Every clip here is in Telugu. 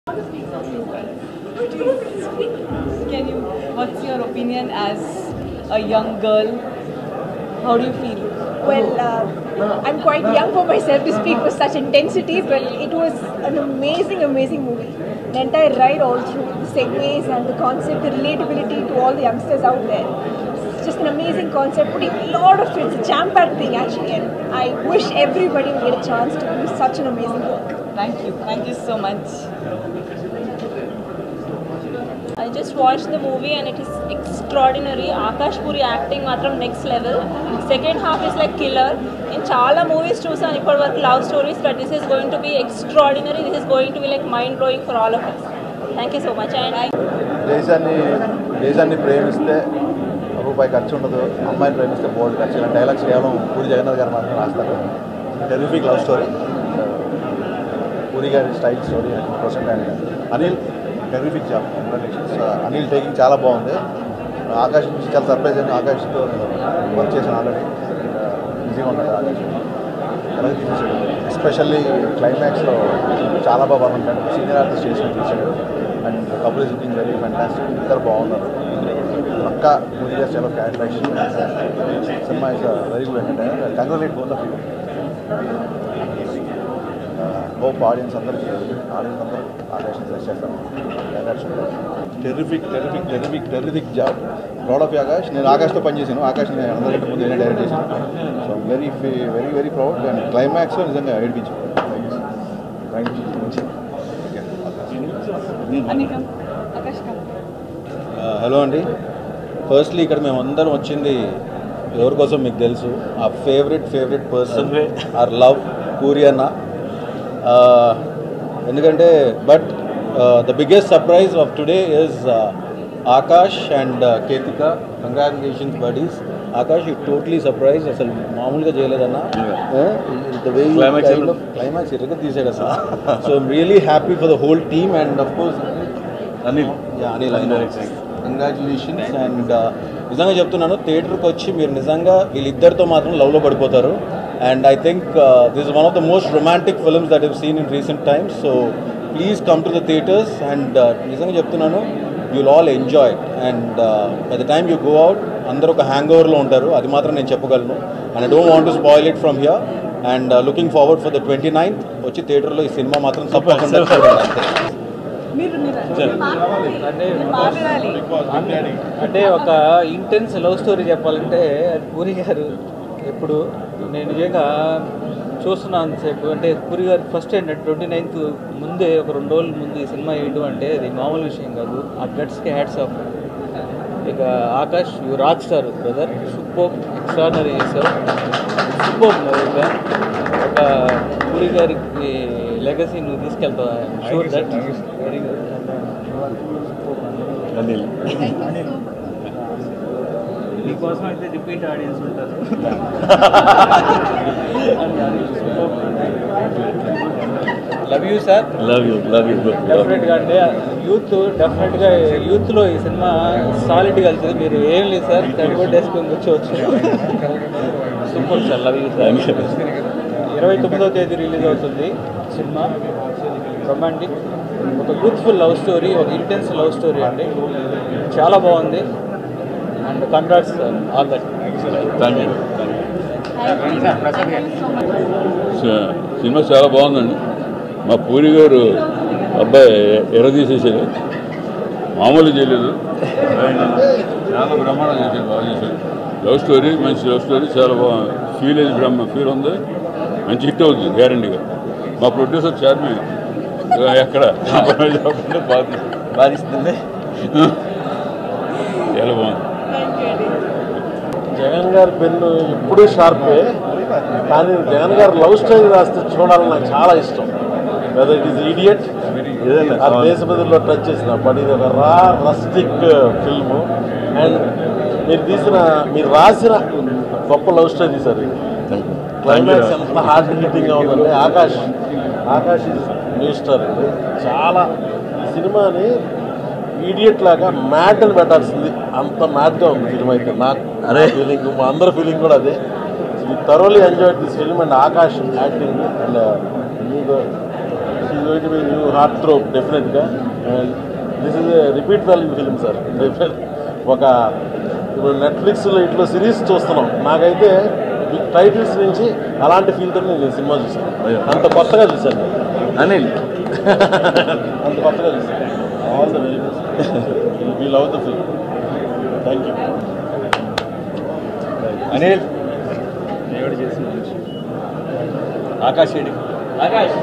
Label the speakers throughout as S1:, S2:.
S1: Can you, what's your opinion as a young girl? How do you feel?
S2: Well, uh, I'm quite young for myself to speak with such intensity, but it was an amazing, amazing movie. The entire ride, all through the segues and the concept, the relatability to all the youngsters out there. It's just an amazing concept, putting a lot of it. It's a jam-packed thing actually, and I wish everybody would get a chance to do such an amazing work.
S1: Thank you. Thank you so much.
S3: I just watched the movie and it is extraordinary. Akash Puri acting మాత్రం next level second half is like killer నేను చాలా మూవీస్ చూసాను ఇప్పటి వరకు love stories but this is going to be extraordinary this is going to be like mind blowing for all of us thank you so much and I
S4: దేశాన్ని దేశాన్ని ప్రేమిస్తే రూపాయి ఖర్చు ఉండదు అమ్మాయిని ప్రేమిస్తే బోల్డ్ ఖర్చు ఇలా డైలాగ్స్ కేవలం పూరి జగన్నాథ్ గారు మాత్రం రాస్తారు టెరిఫిక్ లవ్ స్టోరీ పూరి గారి స్టైల్ స్టోరీ ప్రొసెంట్ and Anil terrific job congratulations Anil taking చాలా బాగుంది ఆకాశ్ నుంచి చాలా సర్ప్రైజ్ అయింది ఆకాష్తో వర్క్ చేశాను ఆల్రెడీ బిజీగా ఉన్నాడు ఆకాశ్ అలాగే తీసేసాడు ఎస్పెషల్లీ క్లైమాక్స్లో చాలా బాగా బాగుంటాడు సీనియర్ ఆర్టిస్ట్ చేసి తీసాడు and couple is looking very fantastic ఇద్దరు బాగున్నారు పక్క పూరి గారు చాలా characterisation cinema is very good entertainer congratulate both of you hope audience అందరికీ ఆడియన్స్ అందరూ ఆకాశం సెలెక్ట్ చేస్తాం terrific terrific terrific terrific job proud of Akash నేను ఆకాష్తో పనిచేశాను ఆకాష్ నేను అందరికంటే ముందు నేనే డైరెక్ట్ చేశాను so very very very proud and climax నిజంగా ఏడిపించాను thank you
S1: Anika, Akash, come.
S5: Hello అండి ఫస్ట్లీ ఇక్కడ మేము అందరం వచ్చింది ఎవరి కోసం మీకు తెలుసు ఆ favourite favourite person or love Puri అన్న Uh, ఎందుకంటే but the biggest surprise of today is Akash and Ketika congratulations buddies Akash you totally surprise అసలు మామూలుగా చేయలేదన్న క్లైమాక్స్ ఇరగ తీసాడు అసలు so I'm really happy for the whole team and of course
S4: Anil
S5: yeah Anil congratulations and నిజంగా చెప్తున్నాను థియేటర్కి వచ్చి మీరు నిజంగా వీళ్ళిద్దరితో మాత్రం లవ్లో పడిపోతారు and I think this one of the most romantic films that have seen in recent times so please come to the theatres and నిజంగా చెప్తున్నాను you'll all enjoy and by the time you go out అందరూ ఒక హ్యాంగ్ ఓవర్లో ఉంటారు అది మాత్రం నేను చెప్పగలను and I don't want to spoil it from here and looking forward for the twenty ninth వచ్చి థియేటర్లో ఈ సినిమా మాత్రం తప్పకుండా చూడండి అంతే
S1: మీరు మీరు మాట్లాడాలి
S6: అంటే ఒక ఇంటెన్స్ లవ్ స్టోరీ చెప్పాలంటే అది పూరి గారు ఎప్పుడు నేను నిజంగా చూస్తున్నాను సేపు అంటే పూరి గారు ఫస్ట్ ఏంటంటే ట్వంటీ నైన్త్ ముందే ఒక రెండు రోజుల ముందు ఈ సినిమా వేయడం అంటే అది మామూలు విషయం కాదు ఆ గట్స్కి హ్యాట్స్ ఆఫ్ ఇక Akash you rock star brother super extraordinary చేశారు సూపర్ ఇంకా ఒక పూరి గారికి లెగసీ నువ్వు తీసుకెళ్తావు sure that very good
S4: Anil
S6: మీకోసం అయితే రిపీట్ ఆడియన్స్ ఉంటారు love you sir
S4: love you love you
S6: డెఫినెట్గా అంటే యూత్ డెఫినెట్గా యూత్లో ఈ సినిమా సాలిడ్గా వెళ్తుంది మీరు ఏం లేదు సార్ థర్టీ ఫోర్ డేస్కి కూర్చోవచ్చు super sir love you sir ఇరవై తొమ్మిదవ తేదీ రిలీజ్ అవుతుంది సినిమా రొమాంటిక్ ఒక యూత్ఫుల్ లవ్ స్టోరీ ఒక ఇంటెన్స్ లవ్ స్టోరీ అండి చాలా బాగుంది and congrats sir all that
S4: thank you
S1: Thank you so much.
S7: Cinema చాలా బాగుందండి మా పూరి గారు అబ్బాయి ఎర్రదీసేసాడు మామూలు చేయలేదు ఆయన చాలా బ్రహ్మాండం చేశాడు బాగా చేశాడు లవ్ స్టోరీ మంచి లవ్ స్టోరీ చాలా బాగుంది ఫీల్ అది బ్రహ్మ ఫీల్ ఉంది మంచి హిట్ అవుతుంది గ్యారంటీగా మా ప్రొడ్యూసర్ చార్మి ఎక్కడ చెప్పకుండా బాధ
S5: బాధిస్తుంది
S7: చాలా బాగుంది
S8: జగన్ గారి పెన్ను ఎప్పుడూ షార్పే కానీ జగన్ గారు లవ్ స్టోరీ రాస్తే చూడాలని నాకు చాలా ఇష్టం వెదర్ ఇట్ ఈస్ ఈడియట్ ఆ దేశపతిలో టచ్ చేసిన బట్ ఇది ఒక రా రస్టిక్ ఫిల్మ్ అండ్ మీరు తీసిన మీరు రాసిన గొప్ప లవ్ స్టోరీ సార్ ఇది క్లైమాక్స్ ఎంత హార్ట్ హిట్టింగ్గా ఉందంటే ఆకాష్ ఆకాష్ ఇస్ మినిస్టర్ చాలా ఈ సినిమాని ఈడియట్ లాగా మ్యాట్ అని పెట్టాల్సింది అంత మ్యాట్గా ఉంది ఫిల్మ్ అయితే నాకు అరే ఫీలింగ్ మా అందరి ఫీలింగ్ కూడా అదే thoroughly enjoy this film and Akash acting and మీకు is going to be new heartthrob డెఫినెట్గా and this is repeat value film sir ఒక ఇప్పుడు నెట్ఫ్లిక్స్లో ఇట్లా సిరీస్ చూస్తున్నాం నాకైతే ఈ టైటిల్స్ నుంచి అలాంటి ఫీల్తో నేను సినిమా చూసాను అంత కొత్తగా చూశాను
S7: అనిల్
S8: అంత కొత్తగా చూశాను all the very best we love the film thank you
S6: Anil దేవుడు చేసిన మనిషి ఆకాష్ ఏడి ఆకాష్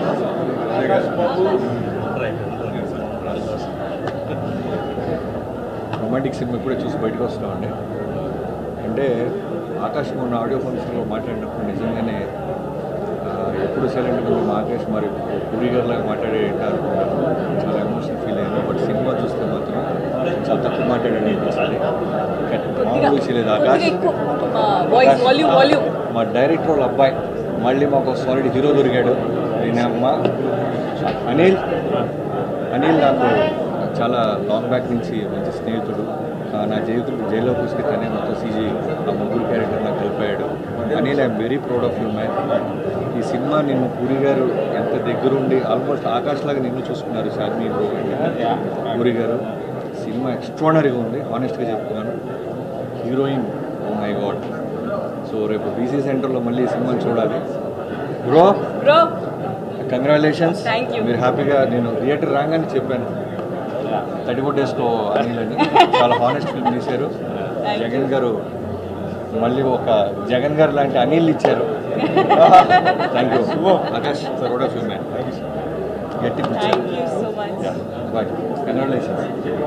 S6: రొమాంటిక్ సినిమా ఇప్పుడే చూసి బయటకు వస్తామండి అంటే ఆకాష్ మొన్న ఆడియో ఫంక్షన్లో మాట్లాడినప్పుడు నిజంగానే ఆ, ఎప్పుడు సైలెంట్గా ఉన్న ఆకాష్ మరి పూరి గారిలాగా మాట్లాడే అనుకున్నాను చాలా ఎమోషనల్ ఫీల్ అయ్యాను బట్ సినిమా చూస్తే మాత్రం చాలా తక్కువ మాట్లాడాడు అనిపించింది మామూలు విషయం లేదు ఆకాష్
S1: వాయిస్ వాల్యూమ్ వాల్యూమ్
S6: మా డైరెక్టర్ వాళ్ళ అబ్బాయి మళ్ళీ మాకు సాలిడ్ హీరో దొరికాడు నేను అమ్మ అనిల్ అనిల్ నాకు చాలా లాంగ్ బ్యాక్ నుంచి మంచి స్నేహితుడు ఆ, నా జీవితంలో జైల్లో కూసుకి తనే మొత్తం సీజీ ఆ ముగ్గురు క్యారెక్టర్ నాకు కలిపాడు Anil I'm very proud of you man ఈ సినిమా నిన్ను పూరి గారు ఎంత దగ్గరుండి ఆల్మోస్ట్ ఆకాష్ లాగా నిన్ను చూసుకున్నారు షాద్మి పూరి గారు సినిమా ఎక్స్ట్రాడనరీగా ఉంది ఆనెస్ట్గా చెప్తున్నాను heroine oh my god so రేపు బీసీ సెంటర్లో మళ్ళీ ఈ సినిమాని చూడాలి bro
S1: bro
S6: congratulations
S1: Thank you.
S6: మీరు హ్యాపీగా నేను థియేటర్ రాగానే చెప్పాను థర్టీ ఫోర్ డేస్లో అనిల్ అని చాలా హానెస్ట్ ఫిల్మ్ తీశారు జగన్ గారు మళ్ళీ ఒక జగన్ గారు లాంటి అనిల్ ఇచ్చారు thank you Akash for of you man గట్టి
S1: thank you so much
S6: boy congratulations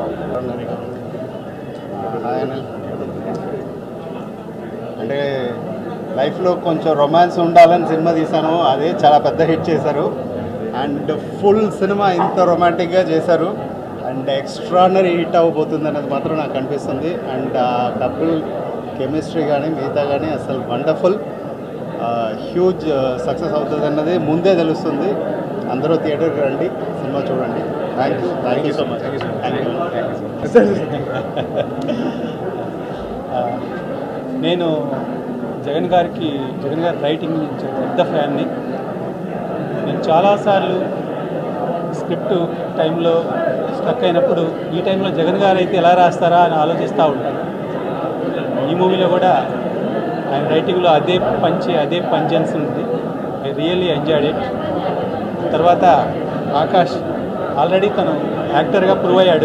S9: అంటే లైఫ్లో కొంచెం రొమాన్స్ ఉండాలని సినిమా తీశాను అదే చాలా పెద్ద హిట్ చేశారు అండ్ ఫుల్ సినిమా ఇంత రొమాంటిక్గా చేశారు అండ్ ఎక్స్ట్రానరీ హిట్ అవ్వబోతుంది అనేది మాత్రం నాకు అనిపిస్తుంది అండ్ ఆ కపుల్ కెమిస్ట్రీ కానీ మిగతా కానీ అసలు వండర్ఫుల్ హ్యూజ్ సక్సెస్ అవుతుంది అన్నది ముందే తెలుస్తుంది అందరూ థియేటర్కి రండి సినిమా చూడండి thank you thank you so much thank you
S10: నేను జగన్ గారికి జగన్ గారి రైటింగ్ నుంచి పెద్ద ఫ్యాన్ని నేను చాలాసార్లు స్క్రిప్ట్ టైంలో స్టక్ అయినప్పుడు ఈ టైంలో జగన్ గారు అయితే ఎలా రాస్తారా అని ఆలోచిస్తూ ఉంటాను ఈ మూవీలో కూడా ఆయన రైటింగ్లో అదే పంచి అదే పంజెన్స్ ఉంది ఐ రియల్లీ ఎంజాయ్డ్ ఇట్ తర్వాత ఆకాష్ ఆల్రెడీ తను యాక్టర్గా ప్రూవ్ అయ్యాడు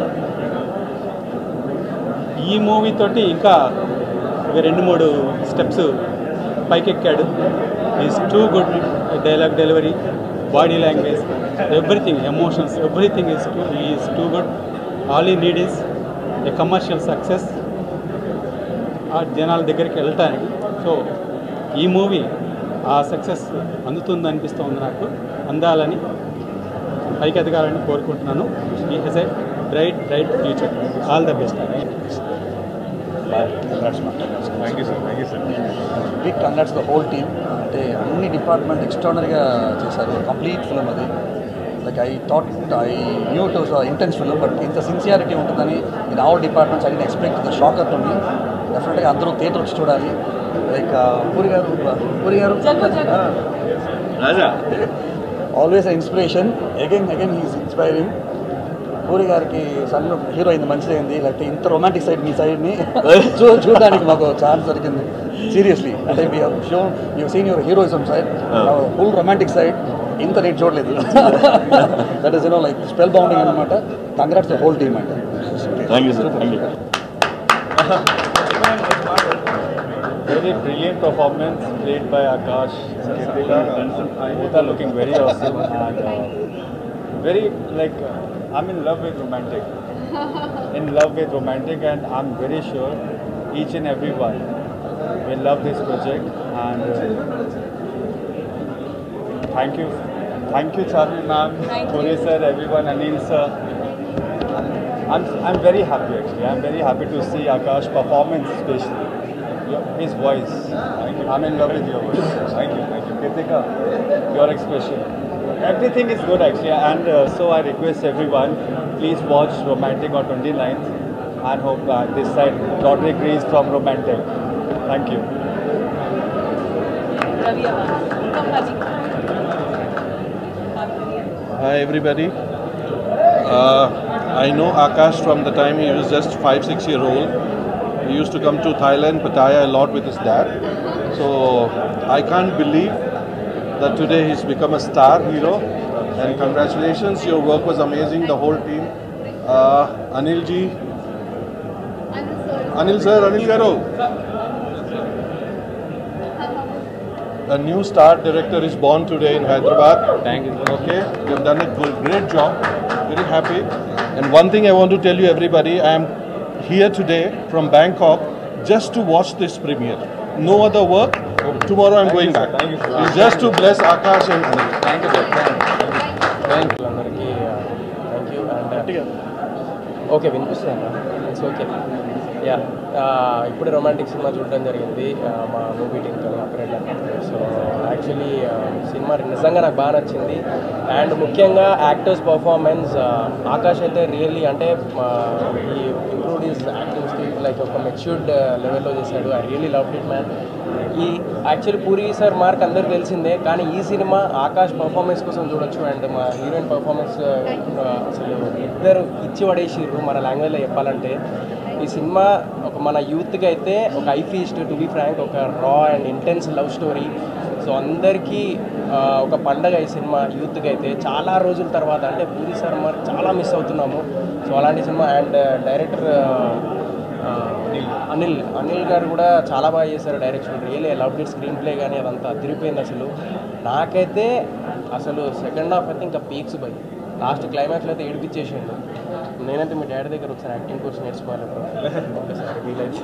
S10: ఈ మూవీ తోటి ఇంకా ఒక రెండు మూడు స్టెప్స్ పైకెక్కాడు is too good dialogue delivery body language everything emotions everything is too is too good all he need is a commercial success ఆ జనాల దగ్గరికి వెళ్ళటానికి సో ఈ మూవీ ఆ సక్సెస్ అందుతుంది అనిపిస్తుంది నాకు అందాలని పైకి ఎదగాలని కోరుకుంటున్నాను ఈ he's a bright bright future all the best
S6: thank you sir thank you sir
S11: big congrats the whole team అంటే అన్ని డిపార్ట్మెంట్ ఎక్స్ట్రానరీగా చేశారు కంప్లీట్ ఫిలిం అది like I thought I knew to intense film but ఇంత సిన్సియారిటీ ఉంటుందని in all departments I expect the shock అవుతుంది డెఫినెట్గా అందరూ థియేటర్ వచ్చి చూడాలి లైక్ పూరి గారు పూరి గారు
S6: Raja
S11: always inspiration again again he's inspiring Puri గారికి సన్ హీరో అయింది మంచిదైంది లేకపోతే ఇంత రొమాంటిక్ సైడ్ మీ సైడ్ని చూ చూడడానికి మాకు ఛాన్స్ దొరికింది సీరియస్లీ అంటే we shown you seen your heroism side full romantic side ఇంత నేను చూడలేదు that is you know like spell bounding అనమాట కంగ్రాట్స్ ద హోల్ టీమ్ అంటే
S7: thank you sir thank you
S10: Very brilliant performance played by Akash Kirtika. Both are looking very awesome and uh, very like uh, I'm in love with romantic. In love with romantic, and I'm very sure each and every one will love this project. And uh, thank you, thank you, Charmi ma'am, Puri sir, everyone, Anil sir. I'm, I'm very happy actually. I'm very happy to see Akash performance especially. Your- His voice. I'm in love with your voice. Thank you, thank you. Kritika, your expression. Everything is good actually and uh, so I request everyone please watch Romantic on 29th and hope uh, this side Roderick Rees from Romantic. Thank you.
S1: Ravi Aman. Come, Ravi.
S12: Hi everybody. Uh, I know Akash from the time he was just five, six year old. He used to come to Thailand, Pattaya a lot with his dad. So I can't believe that today he's become a star hero. And congratulations, your work was amazing, the whole team. Uh, Anil ji. Anil sir, Anil Garu. A new star director is born today in Hyderabad. Thank you. Okay, you have done a good, great job. Very happy. And one thing I want to tell you, everybody, I am here today from Bangkok just to watch this premiere. No other work. Tomorrow I'm going back. It's just to bless Akash and Anil. Thank you, sir.
S13: Thank you అందరికీ థ్యాంక్ యూ అండ్ ఓకే వినిపిస్తుందా ఇట్స్ ఓకే యా ఇప్పుడే రొమాంటిక్ సినిమా చూడడం జరిగింది ఆ, మా మూవీ టీంతో అప్రేట్ సో యాక్చువల్లీ సినిమా నిజంగా నాకు బాగా నచ్చింది అండ్ ముఖ్యంగా యాక్టర్స్ పర్ఫార్మెన్స్ ఆకాష్ అయితే రియల్లీ అంటే ఈ improve is acting skill like ఒక మెచ్యూర్డ్ లెవెల్లో చేశాడు I really love it man ఈ యాక్చువల్లీ పూరి సార్ మార్క్ అందరికి తెలిసిందే కానీ ఈ సినిమా ఆకాష్ పర్ఫార్మెన్స్ కోసం చూడొచ్చు అండ్ మా హీరోయిన్ పర్ఫార్మెన్స్ అసలు ఇద్దరు ఇచ్చి పడేసిర్రు మన లాంగ్వేజ్లో చెప్పాలంటే ఈ సినిమా ఒక మన యూత్కి అయితే ఒక I feast to be frank ఒక raw and intense love story so అందరికీ ఆ, ఒక పండగ ఈ సినిమా యూత్కి అయితే చాలా రోజుల తర్వాత అంటే పూరి సార్ మార్క్ చాలా మిస్ అవుతున్నాము సో అలాంటి సినిమా అండ్ డైరెక్టర్ ఆ, అనిల్ అనిల్ గారు కూడా చాలా బాగా చేశారు direction really love it screenplay కానీ అదంతా అదిరిపోయింది అసలు నాకైతే అసలు సెకండ్ హాఫ్ అయితే ఇంకా పీక్స్ బై లాస్ట్ క్లైమాక్స్లో అయితే ఏడిపించేసిండు నేనైతే మీ డాడీ దగ్గర ఒకసారి యాక్టింగ్ కోర్స్ నేర్చుకోవాలి ఒకసారి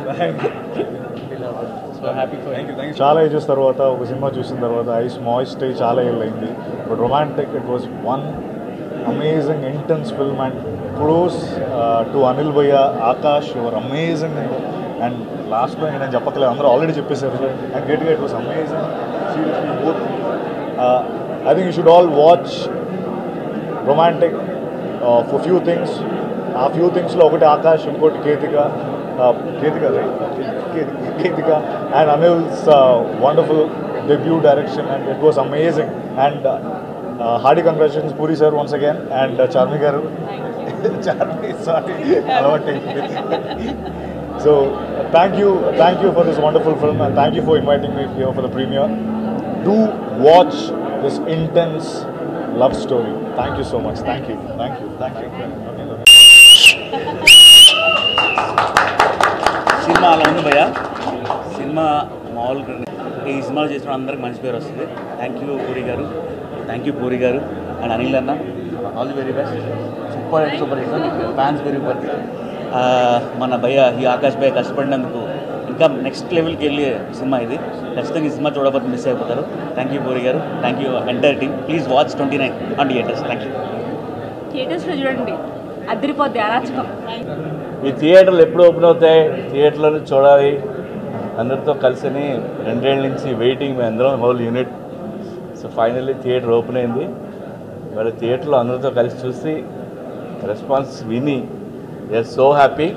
S13: వీలైతే సో హ్యాపీ ఫర్
S14: చాలా ఏజెస్ తర్వాత ఒక సినిమా చూసిన తర్వాత ఐస్ మాయిస్ట్ అయ్యి చాలా ఏళ్ళు అయింది but romantic it was one amazing intense film and close to Anil భయ్య ఆకాష్ యువర్ అమేజింగ్ అండ్ లాస్ట్లో నేను చెప్పట్లేదు అందరూ ఆల్రెడీ చెప్పేశారు and get it was amazing seriously both I think you should all watch Romantic for few things ఆ ఫ్యూ థింగ్స్లో ఒకటి ఆకాష్ ఇంకోటి Ketika uh, Ketika right? Ke- Ketika and Anil's wonderful debut direction and it was amazing and hearty congratulations Puri sir once again and Charmi garu Charmi sorry అలవాటు so thank you thank you for this wonderful film and thank you for inviting me here for the premiere do watch this intense love story thank you so much thank you thank you thank you
S15: cinema అలా ఉంది భయ్య సినిమా మామూలుగా ఈ సినిమాలు చేసిన అందరికి మంచి పేరు వస్తుంది thank you Puri garu thank you Puri గారు అండ్ అనిల్ అన్న all the very best super hit super hit fans very super మన భయ్య ఈ ఆకాష్ భయ్య కష్టపడినందుకు ఇంకా నెక్స్ట్ లెవెల్కి వెళ్ళే సినిమా ఇది ఖచ్చితంగా ఈ సినిమా చూడకపోతే మిస్ అయిపోతారు thank you Puri garu thank you entire team please watch twenty nine on theatres thank you
S1: థియేటర్స్లో చూడండి అదిరిపోద్ది అరాచకం
S16: ఈ థియేటర్లు ఎప్పుడు ఓపెన్ అవుతాయి థియేటర్లను చూడాలి అందరితో కలిసి రెండేళ్ళ నుంచి వెయిటింగ్ మేము అందరం whole unit so finally theatre open అయింది మరి థియేటర్లో అందరితో కలిసి చూసి రెస్పాన్స్ విని ఎస్ సో హ్యాపీ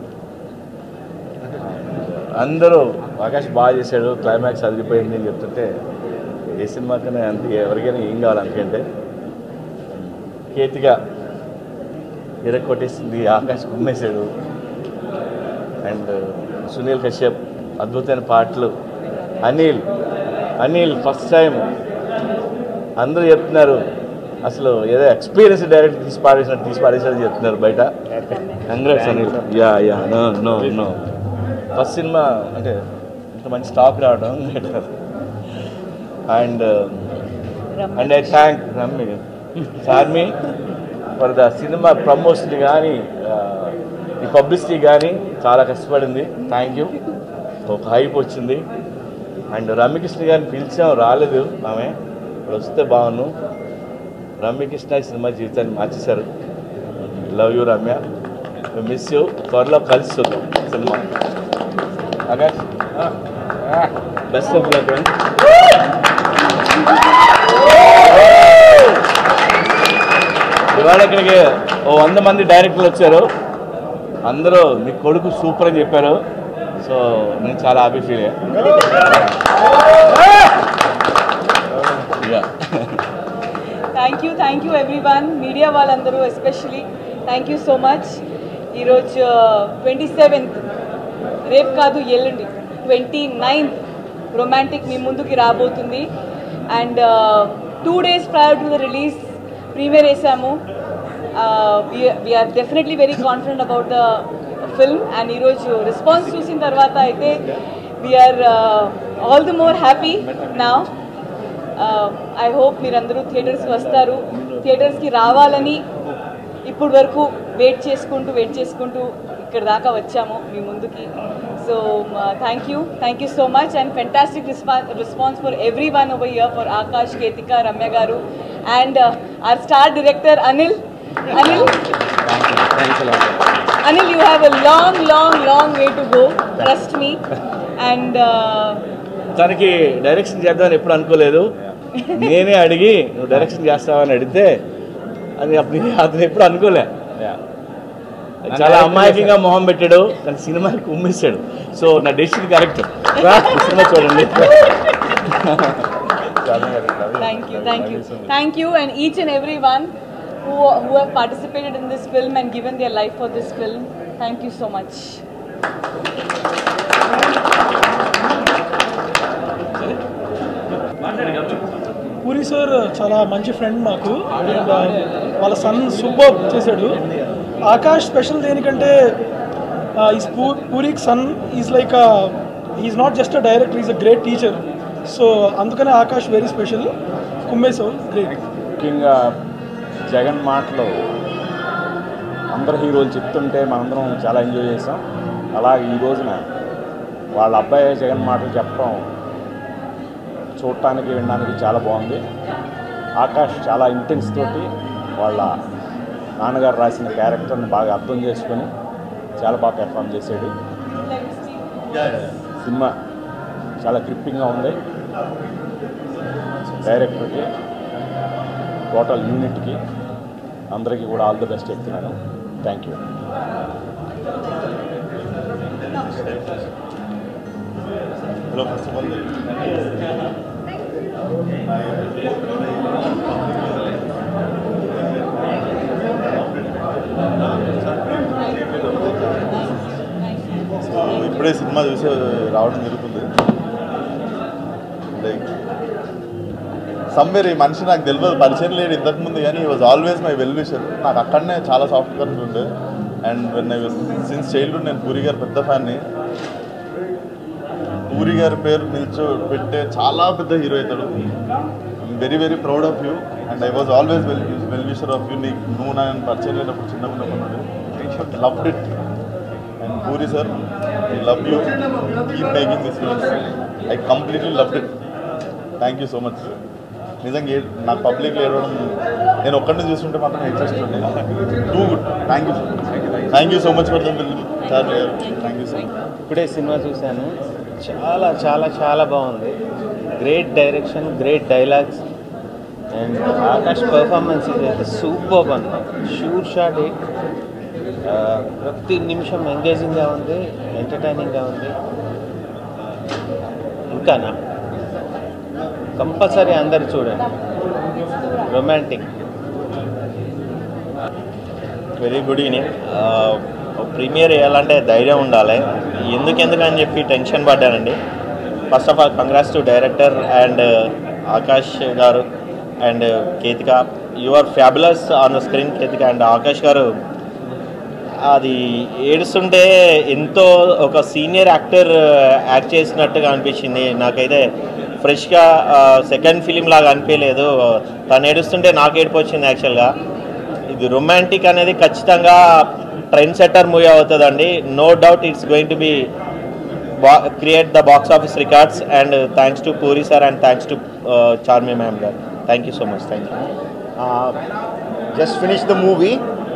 S16: అందరూ ఆకాష్ బాగా చేశాడు క్లైమాక్స్ అదిరిపోయింది అని చెప్తుంటే ఏ సినిమాకైనా అంతే ఎవరికైనా ఏం కావాలి అందుకంటే కేతిగా కొట్టేసింది ఆకాష్ కుమ్మేశాడు అండ్ సునీల్ కశ్యప్ అద్భుతమైన పాటలు అనిల్ అనిల్ ఫస్ట్ టైం అందరూ చెప్తున్నారు అసలు ఏదో ఎక్స్పీరియన్స్ డైరెక్ట్ తీసి పాడేసినట్టు తీసి పాడేసినట్టు చెప్తున్నారు బయట congrats Anil yeah yeah no no no first cinema అంటే ఇంత మంచి స్టాక్ రావడం అండ్ అండ్ ఐ థ్యాంక్ రమ్మి Charmi for the cinema promotion కానీ ఈ పబ్లిసిటీ కానీ చాలా కష్టపడింది థ్యాంక్ యూ ఒక హైప్ వచ్చింది అండ్ రమ్యకృష్ణ గారిని పిలిచాం రాలేదు ఆమె ఇప్పుడు వస్తే బాగున్నాను రమ్యకృష్ణ ఈ సినిమా జీవితాన్ని మార్చేశారు love you Ramya miss you త్వరలో కలిసి చూద్దాం cinema Akash best of luck ఇవాళ ఇక్కడికి ఓ వంద మంది డైరెక్టర్లు వచ్చారు అందరూ మీ కొడుకు సూపర్ అని చెప్పారు సో నేను చాలా హ్యాపీ ఫీల్ అయ్యా
S1: thank you thank you every media వాళ్ళందరూ especially thank you so much ఈరోజు ట్వంటీ సెవెంత్ రేపు కాదు ఎల్లుండి ట్వంటీ నైన్త్ రొమాంటిక్ మీ ముందుకి రాబోతుంది and two days prior to the release premiere వేసాము we are definitely very confident about the film and ఈరోజు రెస్పాన్స్ చూసిన తర్వాత అయితే we are all the more happy నా ఐ హోప్ మీరందరూ థియేటర్స్కి వస్తారు థియేటర్స్కి రావాలని ఇప్పుడు వరకు వెయిట్ చేసుకుంటూ వెయిట్ చేసుకుంటూ ఇక్కడ దాకా వచ్చాము మీ ముందుకి so thank you thank you so much and fantastic response response for every over here for Akash Ketika Ramya garu and our star director Anil Anil Anil you have a long long long way to go trust me and
S16: తనకి డైరెక్షన్ చేద్దామని ఎప్పుడు అనుకోలేదు నేనే అడిగి నువ్వు డైరెక్షన్ చేస్తావని అడిగితే అది అప్పుడు అతను ఎప్పుడు అనుకోలే చాలా అమాయకంగా మొహం పెట్టాడు కానీ సినిమాకి ఉమ్మేశాడు సో నా డెసిషన్ కరెక్ట్ సినిమా చూడండి
S1: Thank you, thank you. Thank you and each and every one who, who have participated in this film and given their life for this film. Thank you so much.
S17: Puri sir చాలా మంచి ఫ్రెండ్ మాకు అండ్ వాళ్ళ సన్ సూపర్ చేశాడు ఆకాష్ స్పెషల్ దేనికంటే ఈస్ పూరికి son is like is not just a director is a great teacher so అందుకనే ఆకాష్ వెరీ స్పెషల్ కుమ్మేశావు గ్రేట్
S18: ముఖ్యంగా జగన్ మాటలు అందరు హీరోలు చెప్తుంటే మనందరం చాలా ఎంజాయ్ చేసాం అలాగే ఈ రోజున వాళ్ళ అబ్బాయి జగన్ మాటలు చెప్పడం చూడటానికి వినడానికి చాలా బాగుంది ఆకాష్ చాలా ఇంటెన్స్ తోటి వాళ్ళ నాన్నగారు రాసిన క్యారెక్టర్ని బాగా అర్థం చేసుకొని చాలా బాగా పెర్ఫామ్ చేశాడు సినిమా చాలా గ్రిప్పింగ్గా ఉంది డైరెక్టర్కి టోటల్ యూనిట్కి అందరికీ కూడా ఆల్ ది బెస్ట్ చెప్తున్నాను thank you
S4: hello first of all so ఇప్పుడే సినిమా చూసి రావడం జరుగుతుంది లైక్ సమ్వేర్ ఈ మనిషి నాకు తెలియదు పరిచయం లేడు ఇంతకుముందు కానీ ఈ was always my well wisher నాకు అక్కడనే చాలా సాఫ్ట్ కరెంట్ ఉండే and when I was since childhood నేను పూరి గారు పెద్ద ఫ్యాన్ని పూరి గారి పేరు నిల్చో పెట్టే చాలా పెద్ద హీరో అవుతాడు very very proud of you and I was always well well wisher of you నీకు నువ్వు నేను పరిచయం లేనప్పుడు చిన్నగా ఉన్నప్పుడు loved it and Puri sir I love you keep making this films I completely loved it thank you so much నిజంగా ఏ- నాకు పబ్లిక్లో ఏడవడం నేను ఒక్కడిని చూస్తుంటే మాత్రం ఇంట్రెస్ట్ ఉండే too good thank you thank you so much for the film చార్లీ garu thank you so much
S19: ఇప్పుడే సినిమా చూశాను చాలా చాలా చాలా బాగుంది great direction great dialogues and Akash performance అయితే సూపర్ అన్న షూట్ షాట్ హిట్ ప్రతి నిమిషం ఎంగేజింగ్గా ఉంది ఎంటర్టైనింగ్గా ఉంది ఇంకానా కంపల్సరీ అందరు చూడండి Romantic
S20: very good evening premiere వేయాలంటే ధైర్యం ఉండాలి ఎందుకు ఎందుకు అని చెప్పి టెన్షన్ పడ్డానండి first of all congrats to director and Akash garu and Ketika you are fabulous on the screen Ketika and Akash garu అది ఏడుస్తుంటే ఎంతో ఒక సీనియర్ యాక్టర్ యాక్ట్ చేసినట్టుగా అనిపించింది నాకైతే ఫ్రెష్గా సెకండ్ ఫిలిం లాగా అనిపించలేదు తను ఏడుస్తుంటే నాకు ఏడుపు వచ్చింది యాక్చువల్గా ఇది రొమాంటిక్ అనేది ఖచ్చితంగా ట్రెండ్ సెట్టర్ మూవీ అవుతుందండి no doubt it's going to be బా create the box office records and thanks to Puri sir and thanks to Charmi ma'am garu thank you so much thank you
S21: just finish the movie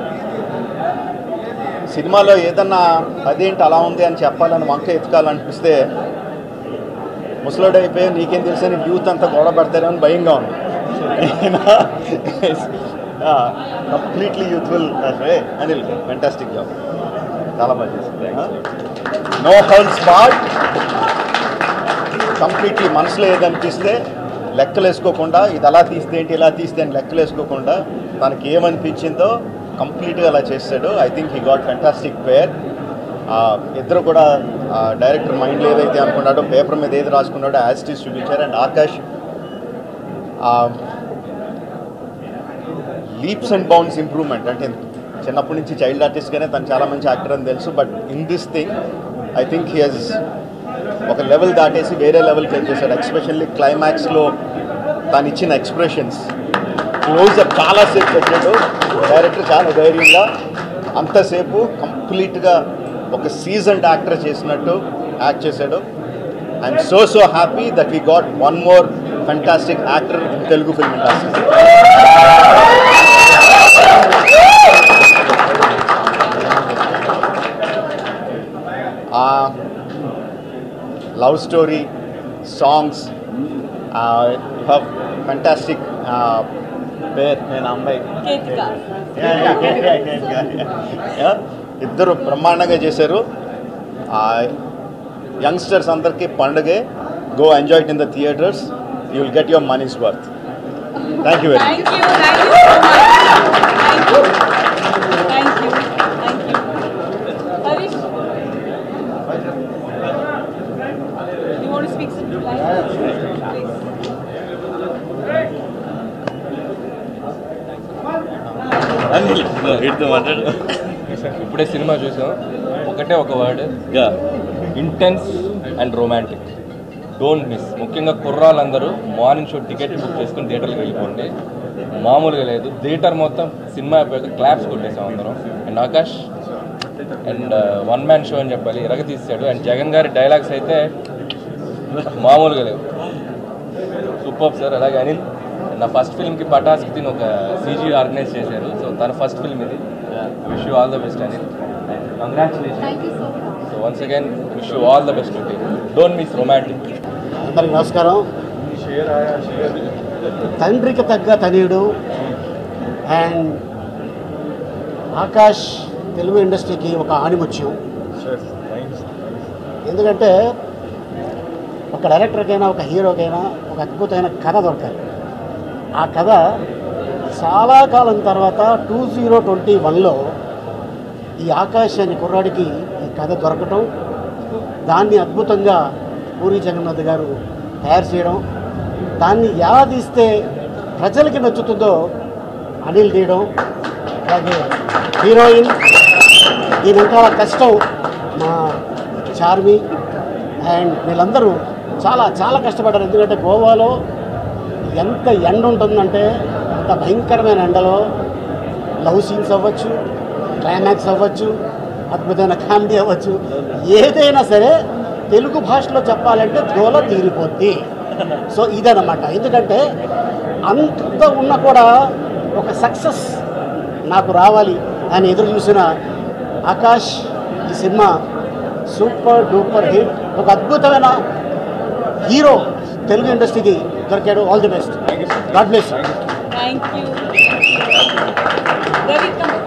S21: సినిమాలో ఏదన్నా అదేంటి అలా ఉంది అని చెప్పాలని వంక ఎత్తుకాలనిపిస్తే ముసలోడు అయిపోయి నీకేం తెలుసు అని యూత్ అంతా గొడవ పడతారని భయంగా ఉంది completely youthful Anil fantastic job చాలా బాగా చేసింది నో హోల్స్ బాట్ కంప్లీట్లీ మనసులో ఏదనిపిస్తే లెక్కలు వేసుకోకుండా ఇది అలా తీస్తే ఏంటి ఇలా తీస్తే అని లెక్కలు వేసుకోకుండా తనకి ఏమనిపించిందో కంప్లీట్గా అలా చేస్తాడు I think he got fantastic pair ఇద్దరు కూడా డైరెక్టర్ మైండ్లో ఏదైతే అనుకున్నాడో పేపర్ మీద ఏది రాసుకున్నాడో యాజిటీస్ చూపించారు and Akash leaps and bounds improvement అంటే చిన్నప్పటి నుంచి చైల్డ్ ఆర్టిస్ట్గానే తను చాలా మంచి యాక్టర్ అని తెలుసు but in this thing I think he he's ఒక లెవెల్ దాటేసి వేరే లెవెల్కి వెళ్ళి చేశాడు ఎక్స్పెషల్లీ క్లైమాక్స్లో తను ఇచ్చిన ఎక్స్ప్రెషన్స్ క్లోజ్అప్ చాలాసేపు పెట్టాడు డైరెక్టర్ చాలా ధైర్యంగా అంతసేపు కంప్లీట్గా ఒక సీజన్డ్ యాక్టర్ చేసినట్టు యాక్ట్ చేశాడు I'm so so happy that we got one more fantastic actor in Telugu film industry love story songs have fantastic pair నేను అమ్మాయి Yeah, ఇద్దరు బ్రహ్మాండంగా చేశారు యంగ్స్టర్స్ అందరికీ పండుగే go enjoy it in the theatres you will get your money's worth thank you very much
S1: thank you thank you Harish you want speak please
S2: ఇప్పుడే సినిమా చూసాం ఒకటే ఒక word intense and Romantic don't miss ముఖ్యంగా కుర్రాళ్ళందరూ మార్నింగ్ షో టికెట్ బుక్ చేసుకుని థియేటర్కి వెళ్ళిపోండి మామూలుగా లేదు థియేటర్ మొత్తం సినిమా అయిపోయాక క్లాప్స్ కొట్టేసాం అందరం and Akash and one man show అని చెప్పాలి ఇరగ తీసాడు అండ్ జగన్ గారి డైలాగ్స్ అయితే మామూలుగా లేవు సూపర్ సార్ అలాగే అనిల్ నా ఫస్ట్ ఫిల్మ్కి పటాస్కి తిని ఒక సీజీ ఆర్గనైజ్ చేశారు సో తన ఫస్ట్ ఫిల్మ్ ఇది wish you all the best Anil congratulation so once again wish you all the best don't miss Romantic
S22: అందరికి నమస్కారం తండ్రికి తగ్గ తనయుడు అండ్ ఆకాష్ తెలుగు ఇండస్ట్రీకి ఒక ఆణిముత్యం ఎందుకంటే ఒక డైరెక్టర్కైనా ఒక హీరోకైనా ఒక అద్భుతమైన కథ దొరకాలి ఆ కథ చాలా కాలం తర్వాత టూ జీరో ట్వంటీ వన్లో ఈ ఆకాష్ అనే కుర్రాడికి ఈ కథ దొరకటం దాన్ని అద్భుతంగా పూరి జగన్నాథ్ గారు తయారు చేయడం దాన్ని ఎలా తీస్తే ప్రజలకి నచ్చుతుందో అనిల్ తీయడం అలాగే హీరోయిన్ దీని వెనకాల కష్టం మా చార్మి అండ్ వీళ్ళందరూ చాలా చాలా కష్టపడ్డారు ఎందుకంటే గోవాలో ఎంత ఎండ ఉంటుందంటే అంత భయంకరమైన ఎండలో లవ్ సీన్స్ అవ్వచ్చు క్లైమాక్స్ అవ్వచ్చు అద్భుతమైన కామెడీ అవ్వచ్చు ఏదైనా సరే తెలుగు భాషలో చెప్పాలంటే దోల తీరిపోద్ది సో ఇదన్నమాట ఎందుకంటే అంత ఉన్నా కూడా ఒక సక్సెస్ నాకు రావాలి అని ఎదురు చూసిన ఆకాష్ ఈ సినిమా సూపర్ డూపర్ హిట్ ఒక అద్భుతమైన హీరో తెలుగు ఇండస్ట్రీకి దొరికాడు all the best god bless
S1: thank you Ravi come